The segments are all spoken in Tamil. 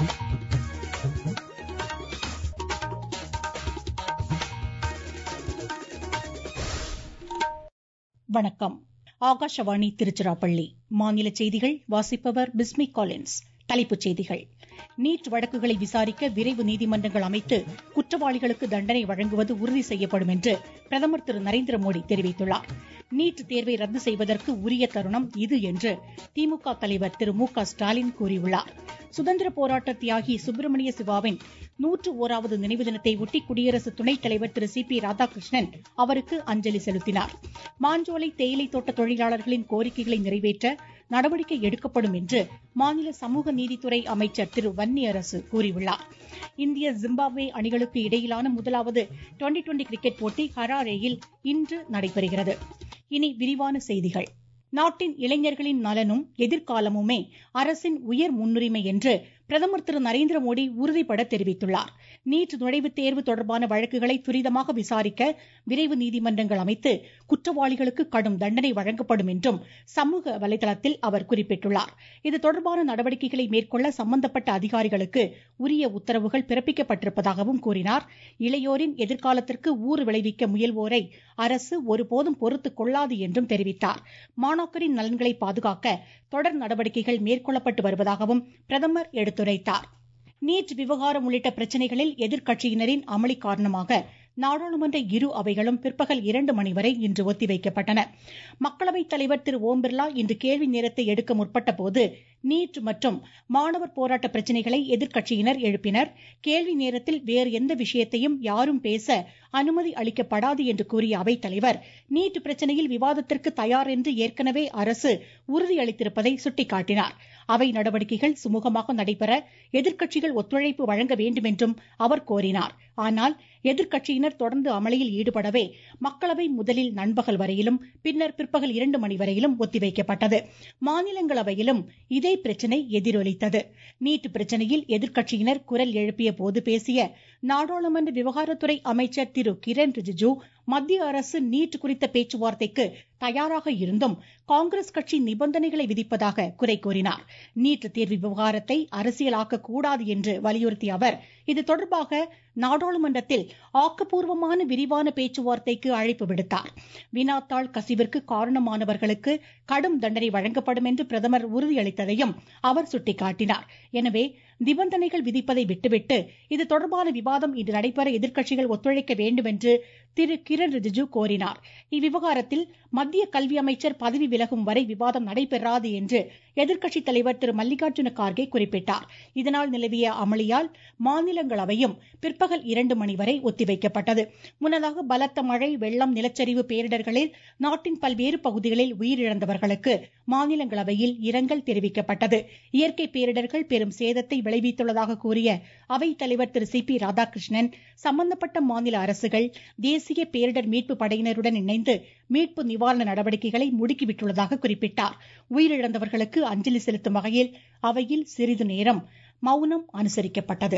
வணக்கம் ஆகாஷவாணி திருச்சிராப்பள்ளி மாநில செய்திகள் வாசிப்பவர் பிஸ்மி காலின்ஸ் தலைப்புச் செய்திகள் நீட் வழக்குகளை விசாரிக்க விரைவு நீதிமன்றங்கள் அமைத்து குற்றவாளிகளுக்கு தண்டனை வழங்குவது உறுதி செய்யப்படும் என்று பிரதமர் திரு நரேந்திர மோடி தெரிவித்துள்ளார் நீட் தேர்வை ரத்து செய்வதற்கு உரிய தருணம் இது என்று திமுக தலைவர் திரு மு க ஸ்டாலின் கூறியுள்ளார் சுதந்திர போராட்ட தியாகி சுப்பிரமணிய சிவாவின் நூற்று ஓராவது நினைவு தினத்தை ஒட்டி குடியரசு துணைத் தலைவர் திரு சி பி ராதாகிருஷ்ணன் அவருக்கு அஞ்சலி செலுத்தினார் மாஞ்சோலை தேயிலை தோட்ட தொழிலாளர்களின் கோரிக்கைகளை நிறைவேற்ற நடவடிக்கை எடுக்கப்படும் என்று மாநில சமூக நீதித்துறை அமைச்சர் திரு வன்னியரசு கூறியுள்ளார் இந்திய ஜிம்பாப்வே அணிகளுக்கு இடையிலான முதலாவது டுவெண்டி டுவெண்டி கிரிக்கெட் போட்டி ஹராரேயில் இன்று நடைபெறுகிறது இனி விரிவான செய்திகள் நாட்டின் இளைஞர்களின் நலனும் எதிர்காலமுமே அரசின் உயர் முன்னுரிமை என்று பிரதமர் திரு நரேந்திர மோடி உறுதிபட தெரிவித்துள்ளார் நீட் நுழைவுத் தேர்வு தொடர்பான வழக்குகளை துரிதமாக விசாரிக்க விரைவு நீதிமன்றங்கள் அமைத்து குற்றவாளிகளுக்கு கடும் தண்டனை வழங்கப்படும் என்றும் சமூக வலைதளத்தில் அவர் குறிப்பிட்டுள்ளார் இது தொடர்பான நடவடிக்கைகளை மேற்கொள்ள சம்பந்தப்பட்ட அதிகாரிகளுக்கு உரிய உத்தரவுகள் பிறப்பிக்கப்பட்டிருப்பதாகவும் கூறினார் இளையோரின் எதிர்காலத்திற்கு ஊறு விளைவிக்க முயல்வோரை அரசு ஒருபோதும் பொறுத்துக் கொள்ளாது என்றும் தெரிவித்தார் மாணாக்கரின் நலன்களை பாதுகாக்க தொடர் நடவடிக்கைகள் மேற்கொள்ளப்பட்டு வருவதாகவும் பிரதமர் எடுத்துரைத்தார் நீட் விவகாரம் உள்ளிட்ட பிரச்சனைகளில் எதிர்க்கட்சியினரின் அமளி காரணமாக நாடாளுமன்ற இரு அவைகளும் பிற்பகல் இரண்டு மணி வரை இன்று ஒத்திவைக்கப்பட்டன மக்களவைத் தலைவர் திரு ஓம் பிர்லா இன்று கேள்வி நேரத்தை எடுக்க முற்பட்ட போது நீட் மற்றும் மாணவர் போராட்ட பிரச்சனைகளை எதிர்க்கட்சியினர் எழுப்பினர் கேள்வி நேரத்தில் வேறு எந்த விஷயத்தையும் யாரும் பேச அனுமதி அளிக்கப்படாது என்று கூறிய அவைத் தலைவர் நீட் பிரச்சனையில் விவாதத்திற்கு தயார் என்று ஏற்கனவே அரசு உறுதியளித்திருப்பதை சுட்டிக்காட்டினார் அவை நடவடிக்கைகள் சுமூகமாக நடைபெற எதிர்க்கட்சிகள் ஒத்துழைப்பு வழங்க வேண்டும் என்றும் அவர் கோரினார் ஆனால் எதிர்க்கட்சியினர் தொடர்ந்து அமளியில் ஈடுபடவே மக்களவை முதலில் நண்பகல் வரையிலும் பின்னர் பிற்பகல் இரண்டு மணி வரையிலும் ஒத்திவைக்கப்பட்டது மாநிலங்களவையிலும் இதே பிரச்சனை எதிரொலித்தது நீட் பிரச்சனையில் எதிர்க்கட்சியினர் குரல் எழுப்பிய போது பேசிய நாடாளுமன்ற விவகாரத்துறை அமைச்சர் திரு கிரண் ரிஜிஜு மத்திய அரசு நீட் குறித்த பேச்சுவார்த்தைக்கு தயாராக இருந்தும் காங்கிரஸ் கட்சி நிபந்தனைகளை விதிப்பதாக குறை கூறினார் நீட் தேர்வு விவகாரத்தை அரசியலாக்க கூடாது என்று வலியுறுத்திய அவர் இது தொடர்பாக நாடாளுமன்றத்தில் ஆக்கப்பூர்வமான விரிவான பேச்சுவார்த்தைக்கு அழைப்பு விடுத்தார் வினாத்தாள் கசிவிற்கு காரணமானவர்களுக்கு கடும் தண்டனை வழங்கப்படும் என்று பிரதமர் உறுதியளித்ததையும் அவர் சுட்டிக்காட்டினார் எனவே நிபந்தனைகள் விதிப்பதை விட்டுவிட்டு இது தொடர்பான விவாதம் இன்று நடைபெற எதிர்க்கட்சிகள் ஒத்துழைக்க வேண்டும் என்று திரு கிரண் ரிஜிஜு கோரினார் இவ்விவகாரத்தில் மத்திய கல்வி அமைச்சர் பதவி விலகும் வரை விவாதம் நடைபெறாது என்று எதிர்க்கட்சித் தலைவர் திரு மல்லிகார்ஜுன கார்கே குறிப்பிட்டார் இதனால் நிலவிய அமளியால் மாநிலங்களவையும் பிற்பகல் இரண்டு மணி வரை ஒத்திவைக்கப்பட்டது முன்னதாக பலத்த மழை வெள்ளம் நிலச்சரிவு பேரிடர்களில் நாட்டின் பல்வேறு பகுதிகளில் உயிரிழந்தவர்களுக்கு மாநிலங்களவையில் இரங்கல் தெரிவிக்கப்பட்டது இயற்கை பேரிடர்கள் பெரும் சேதத்தை விளைவித்துள்ளதாக கூறிய அவைத் தலைவர் திரு சி பி ராதாகிருஷ்ணன் சம்பந்தப்பட்ட மாநில அரசுகள் தேசிய பேரிடர் மீட்பு படையினருடன் இணைந்து மீட்பு நிவாரண நடவடிக்கைகளை முடுக்கிவிட்டுள்ளதாக குறிப்பிட்டார் உயிரிழந்தவர்களுக்கு அஞ்சலி செலுத்தும் வகையில் அவையில் சிறிது நேரம் மௌனம் அனுசரிக்கப்பட்டது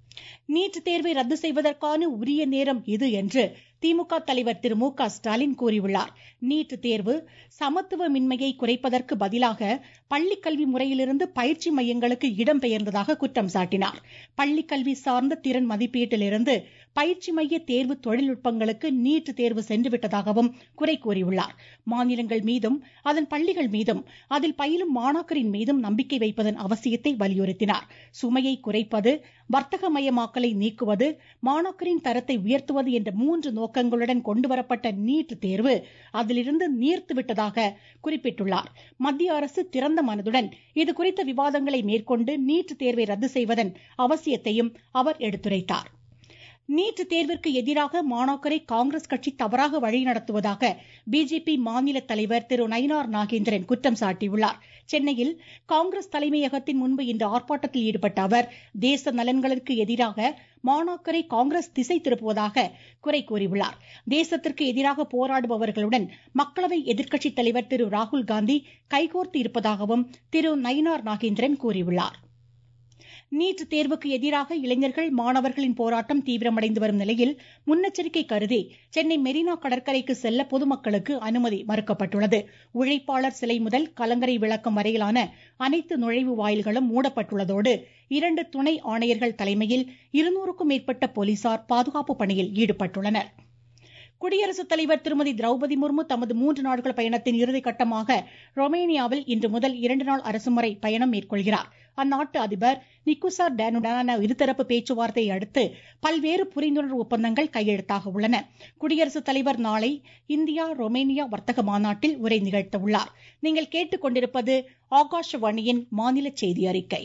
நீட் தேர்வை ரத்து செய்வதற்கான உரிய நேரம் இது என்று திமுக தலைவர் திரு மு க ஸ்டாலின் கூறியுள்ளார் நீட் தேர்வு சமத்துவமின்மையை குறைப்பதற்கு பதிலாக பள்ளிக்கல்வி முறையிலிருந்து பயிற்சி மையங்களுக்கு இடம்பெயர்ந்ததாக குற்றம் சாட்டினார் பள்ளிக்கல்வி சார்ந்த திறன் மதிப்பீட்டிலிருந்து பயிற்சி மைய தேர்வு தொழில்நுட்பங்களுக்கு நீட் தேர்வு சென்றுவிட்டதாகவும் குறை கூறியுள்ளார் மாநிலங்கள் மீதும் அதன் பள்ளிகள் மீதும் அதில் பயிலும் மாணாக்கரின் மீதும் நம்பிக்கை வைப்பதன் அவசியத்தை வலியுறுத்தினார் சுமையை குறைப்பது வர்த்தகமயமாக்கலை நீக்குவது மாணாக்கரின் தரத்தை உயர்த்துவது என்ற மூன்று நோக்கங்களுடன் கொண்டுவரப்பட்ட நீட் தேர்வு அதிலிருந்து நீர்த்து விட்டதாக குறிப்பிட்டுள்ளார் மத்திய அரசு திறந்த மனதுடன் இது குறித்த விவாதங்களை மேற்கொண்டு நீட் தேர்வை ரத்து செய்வதன் அவசியத்தையும் அவர் எடுத்துரைத்தார் நீட் தேர்விற்கு எதிராக மாணாக்கரை காங்கிரஸ் கட்சி தவறாக வழிநடத்துவதாக பிஜேபி மாநில தலைவர் திரு நயினார் நாகேந்திரன் குற்றம் சாட்டியுள்ளார் சென்னையில் காங்கிரஸ் தலைமையகத்தின் முன்பு இன்று ஆர்ப்பாட்டத்தில் ஈடுபட்ட அவர் தேச நலன்களுக்கு எதிராக மாணாக்கரை காங்கிரஸ் திசை திருப்புவதாக குறை கூறியுள்ளார் தேசத்திற்கு எதிராக போராடுபவர்களுடன் மக்களவை எதிர்க்கட்சித் தலைவர் திரு ராகுல் காந்தி கைகோர்த்து இருப்பதாகவும் திரு நயினார் நாகேந்திரன் கூறியுள்ளார் நீட் தேர்வுக்கு எதிராக இளைஞர்கள் மாணவர்களின் போராட்டம் தீவிரமடைந்து வரும் நிலையில் முன்னெச்சரிக்கை கருதி சென்னை மெரினா கடற்கரைக்கு செல்ல பொதுமக்களுக்கு அனுமதி மறுக்கப்பட்டுள்ளது உழைப்பாளர் சிலை முதல் கலங்கரை விளக்கம் வரையிலான அனைத்து நுழைவு வாயில்களும் மூடப்பட்டுள்ளதோடு இரண்டு துணை ஆணையர்கள் தலைமையில் இருநூறுக்கும் மேற்பட்ட போலீசார் பாதுகாப்பு பணியில் ஈடுபட்டுள்ளனர் குடியரசுத் தலைவர் திருமதி திரௌபதி முர்மு தமது மூன்று நாட்கள் பயணத்தின் இறுதிக்கட்டமாக ரொமேனியாவில் இன்று முதல் இரண்டு நாள் அரசுமுறை பயணம் மேற்கொள்கிறார் அந்நாட்டு அதிபர் நிக்குசார் டேனுடான இருதரப்பு பேச்சுவார்த்தையை அடுத்து பல்வேறு புரிந்துணர்வு ஒப்பந்தங்கள் கையெழுத்தாக உள்ளன குடியரசுத் தலைவர் நாளை இந்தியா ரொமேனியா வர்த்தக மாநாட்டில் உரை நிகழ்த்த உள்ளார் நீங்கள் கேட்டுக்கொண்டிருப்பது ஆகாஷவாணியின் மாநில செய்தி அறிக்கை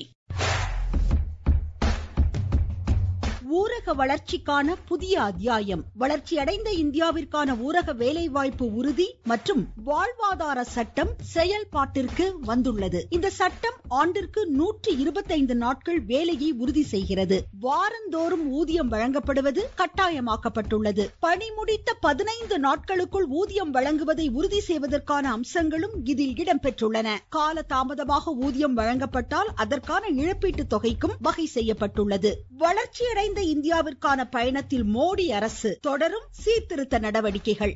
ஊரக வளர்ச்சிக்கான புதிய அத்தியாயம் வளர்ச்சியடைந்த இந்தியாவிற்கான ஊரக வேலைவாய்ப்பு உறுதி மற்றும் வாழ்வாதார சட்டம் செயல்பாட்டிற்கு வந்துள்ளது இந்த சட்டம் ஆண்டிற்கு நூற்றி இருபத்தைந்து நாட்கள் வேலையை உறுதி செய்கிறது வாரந்தோறும் ஊதியம் வழங்கப்படுவது கட்டாயமாக்கப்பட்டுள்ளது பணி முடித்த பதினைந்து நாட்களுக்குள் ஊதியம் வழங்குவதை உறுதி செய்வதற்கான அம்சங்களும் இதில் இடம்பெற்றுள்ளன கால தாமதமாக ஊதியம் வழங்கப்பட்டால் அதற்கான இழப்பீட்டு தொகைக்கும் வகை செய்யப்பட்டுள்ளது வளர்ச்சியடைந்த இந்தியாவிற்கான பயணத்தில் மோடி அரசு தொடரும் சீர்திருத்த நடவடிக்கைகள்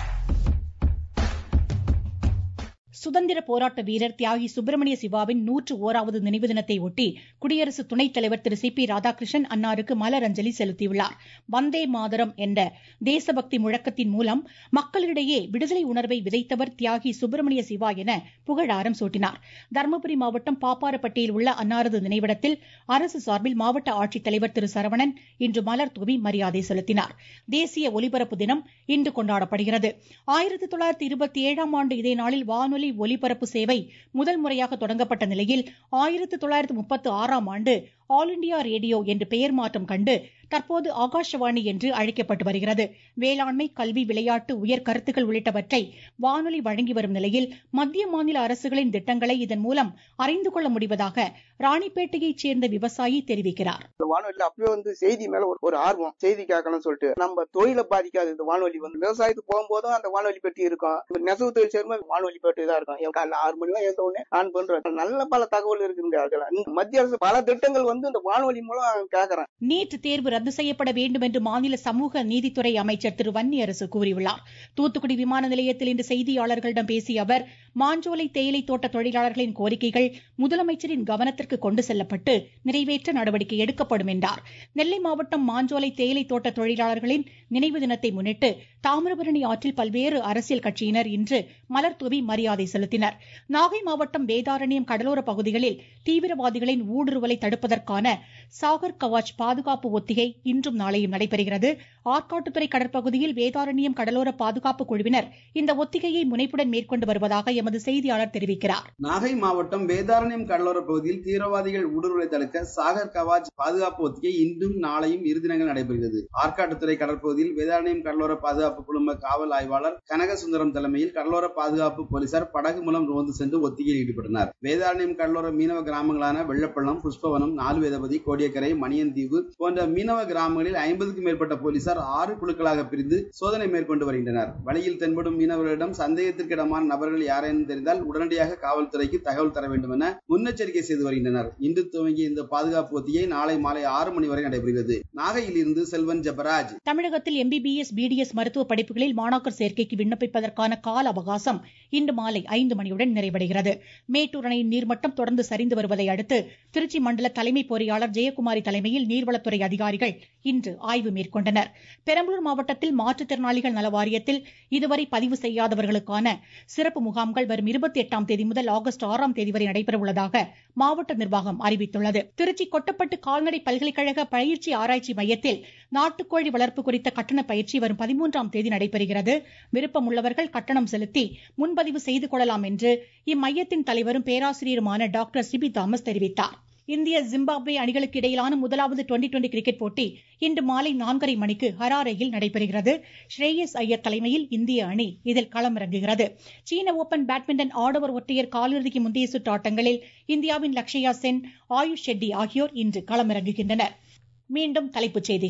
சுதந்திர போராட்ட வீரர் தியாகி சுப்பிரமணிய சிவாவின் நூற்று ஓராவது நினைவு தினத்தை ஒட்டி குடியரசு துணைத் தலைவர் திரு சி பி ராதாகிருஷ்ணன் அன்னாருக்கு மலரஞ்சலி செலுத்தியுள்ளார் வந்தே மாதரம் என்ற தேசபக்தி முழக்கத்தின் மூலம் மக்களிடையே விடுதலை உணர்வை விதைத்தவர் தியாகி சுப்பிரமணிய சிவா என புகழாரம் சூட்டினார் தருமபுரி மாவட்டம் பாப்பாரப்பட்டியில் உள்ள அன்னாரது நினைவிடத்தில் அரசு சார்பில் மாவட்ட ஆட்சித்தலைவர் திரு சரவணன் இன்று மலர் தூவி மரியாதை செலுத்தினார் தேசிய ஒலிபரப்பு தினம் இன்று கொண்டாடப்படுகிறது ஆயிரத்தி தொள்ளாயிரத்தி இருபத்தி ஏழாம் ஆண்டு இதே நாளில் வானொலி ஒலிபரப்பு சேவை முதல் முறையாக தொடங்கப்பட்ட நிலையில் ஆயிரத்தி தொள்ளாயிரத்தி முப்பத்தி ஆறாம் ஆண்டு ஆல் இண்டியா ரேடியோ என்று பெயர் மாற்றம் கண்டு தற்போது ஆகாஷவாணி என்று அழைக்கப்பட்டு வருகிறது வேளாண்மை கல்வி விளையாட்டு உயர் கருத்துக்கள் உள்ளிட்டவற்றை வானொலி வழங்கி வரும் நிலையில் மத்திய மாநில அரசுகளின் திட்டங்களை இதன் மூலம் அறிந்து கொள்ள முடிவதாக ராணிப்பேட்டையைச் சேர்ந்த விவசாயி தெரிவிக்கிறார் வானொலி அப்பவே வந்து செய்தி மேல ஒரு- ஒரு ஆர்வம் செய்தி கேட்கணும்னு சொல்லிட்டு நம்ம தொழிலை பாதிக்காது இந்த வானொலி வந்து விவசாயத்துக்கு போகும்போதும் அந்த வானொலி பெட்டி இருக்கும் இந்த நெசவு தொழில் சேரும்போது வானொலி பெட்டி தான் இருக்கும் என் காலைல ஆறு மணி எழுந்த உடனே ஆன் பண்றேன் நல்ல பல தகவல் இருக்குங்க அதுல இந்த மத்திய அரசு பல திட்டங்கள் வந்து இந்த வானொலி மூலம் கேட்கறேன் நீட் தேர்வு ரத்து செய்யப்பட வேண்டும் என்று மாநில சமூக நீதித்துறை அமைச்சர் திரு வன்னியரசு கூறியுள்ளார் தூத்துக்குடி விமான நிலையத்தில் இன்று செய்தியாளர்களிடம் பேசிய அவர் மாஞ்சோலை தேயிலை தோட்ட தொழிலாளர்களின் கோரிக்கைகள் முதலமைச்சரின் கவனத்திற்கு கொண்டு செல்லப்பட்டு நிறைவேற்ற நடவடிக்கை எடுக்கப்படும் என்றார் நெல்லை மாவட்டம் மாஞ்சோலை தேயிலை தோட்ட தொழிலாளர்களின் நினைவு தினத்தை முன்னிட்டு தாமிரபரணி ஆற்றில் பல்வேறு அரசியல் கட்சியினர் இன்று மலர் தூவி மரியாதை செலுத்தினர் நாகை மாவட்டம் வேதாரண்யம் கடலோர பகுதிகளில் தீவிரவாதிகளின் ஊடுருவலை தடுப்பதற்கான சாகர் கவாச் பாதுகாப்பு ஒத்திகை இன்றும் நாளையும் நடைபெறுகிறது ஆற்காட்டுத்துறை கடற்பகுதியில் வேதாரண்யம் கடலோர பாதுகாப்பு குழுவினர் இந்த ஒத்திகையை முனைப்புடன் மேற்கொண்டு வருவதாக எமது செய்தியாளர் தெரிவிக்கிறார் நாகை மாவட்டம் வேதாரண்யம் கடலோர பகுதியில் தீவிரவாதிகள் ஊடுருவலை தடுக்க சாகர் கவாச் பாதுகாப்பு ஒத்திகை இன்றும் நாளையும் இரு தினங்கள் நடைபெறுகிறது ஆற்காட்டுத்துறை கடற்பகுதியில் வேதாரண்யம் கடலோர பாதுகாப்பு குழும காவல் ஆய்வாளர் கனகசுந்தரம் தலைமையில் கடலோர பாதுகாப்பு போலீசார் படகு மூலம் ரோந்து சென்று ஒத்திகையில் ஈடுபட்டனர் வேதாரண்யம் கடலோர மீனவ கிராமங்களான வெள்ளப்பள்ளம் புஷ்பவனம் நாலுவேதபதி கோடியக்கரை மணியந்தீவு போன்ற மீனவ கிராமங்களில் ஐம்பதுக்கும் மேற்பட்ட போலீசார் ஆறு குழுக்களாக பிரிந்து சோதனை மேற்கொண்டு வருகின்றனர் வழியில் தென்படும் மீனவர்களிடம் சந்தேகத்திற்கிடமான நபர்கள் யாரேனும் தெரிந்தால் உடனடியாக காவல்துறைக்கு தகவல் தர வேண்டும் என முன்னெச்சரிக்கை செய்து வருகின்றனர் இன்று துவங்கிய இந்த பாதுகாப்பு ஒத்திகை நாளை மாலை ஆறு மணி வரை நடைபெறுகிறது நாகையில் இருந்து செல்வன் ஜபராஜ் தமிழகத்தில் எம்பிபிஎஸ் பிடிஎஸ் மருத்துவ படிப்புகளில் மாணாக்கர் சேர்க்கைக்கு விண்ணப்பிப்பதற்கான கால அவகாசம் இன்று மாலை ஐந்து மணியுடன் நிறைவடைகிறது மேட்டூர் அணையின் நீர்மட்டம் தொடர்ந்து சரிந்து வருவதை அடுத்து திருச்சி மண்டல தலைமை பொறியாளர் ஜெயக்குமாரி தலைமையில் நீர்வளத்துறை அதிகாரிகள் இன்று ஆய்வு மேற்கொண்டனர் பெரம்பலூர் மாவட்டத்தில் மாற்றுத்திறனாளிகள் நல வாரியத்தில் இதுவரை பதிவு செய்யாதவர்களுக்கான சிறப்பு முகாம்கள் வரும் இருபத்தி எட்டாம் தேதி முதல் ஆகஸ்ட் ஆறாம் தேதி வரை நடைபெற உள்ளதாக மாவட்ட நிர்வாகம் அறிவித்துள்ளது திருச்சி கொட்டப்பட்டு கால்நடை பல்கலைக்கழக பயிற்சி ஆராய்ச்சி மையத்தில் நாட்டுக்கோழி வளர்ப்பு குறித்த கட்டண பயிற்சி வரும் பதிமூன்றாம் தேதி நடைபெறுகிறது விருப்பம் உள்ளவர்கள் கட்டணம் செலுத்தி முன்பதிவு செய்து கொள்ளலாம் என்று இம்மையத்தின் தலைவரும் பேராசிரியருமான டாக்டர் சிபி தாமஸ் தெரிவித்தார் இந்திய ஜிம்பாப்வே அணிகளுக்கு இடையிலான முதலாவது டுவெண்டி டுவெண்டி கிரிக்கெட் போட்டி இன்று மாலை நான்கரை மணிக்கு ஹராரேயில் நடைபெறுகிறது ஸ்ரேயஸ் ஐயர் தலைமையில் இந்திய அணி இதில் களமிறங்குகிறது சீன ஓபன் பேட்மிண்டன் ஆடவர் ஒற்றையர் காலிறுதிக்கு முந்தைய சுற்று ஆட்டங்களில் இந்தியாவின் லக்ஷயா சென் ஆயுஷ் ஷெட்டி ஆகியோர் இன்று களமிறங்குகின்றனர் மீண்டும் தலைப்புச் செய்திகள்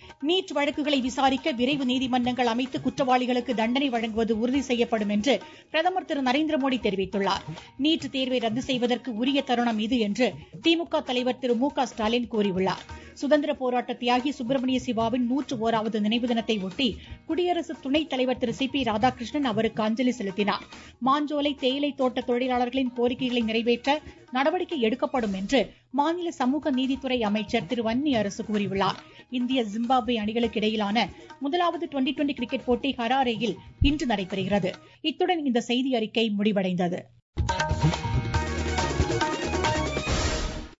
நீட் வழக்குகளை விசாரிக்க விரைவு நீதிமன்றங்கள் அமைத்து குற்றவாளிகளுக்கு தண்டனை வழங்குவது உறுதி செய்யப்படும் என்று பிரதமர் திரு நரேந்திர மோடி தெரிவித்துள்ளார் நீட் தேர்வை ரத்து செய்வதற்கு உரிய தருணம் இது என்று திமுக தலைவர் திரு மு க ஸ்டாலின் கூறியுள்ளார் சுதந்திர போராட்ட தியாகி சுப்பிரமணிய சிவாவின் நூற்று ஓராவது நினைவு தினத்தை ஒட்டி குடியரசு துணைத் தலைவர் திரு சி பி ராதாகிருஷ்ணன் அவருக்கு அஞ்சலி செலுத்தினார் மாஞ்சோலை தேயிலை தோட்ட தொழிலாளர்களின் கோரிக்கைகளை நிறைவேற்ற நடவடிக்கை எடுக்கப்படும் என்று மாநில சமூக நீதித்துறை அமைச்சர் திரு வன்னி அரசு கூறியுள்ளார் இந்திய ஜிம்பாப்வே அணிகளுக்கு இடையிலான முதலாவது டுவெண்டி டுவெண்டி கிரிக்கெட் போட்டி ஹராரேயில் இன்று நடைபெறுகிறது இத்துடன் இந்த செய்தி அறிக்கை முடிவடைந்தது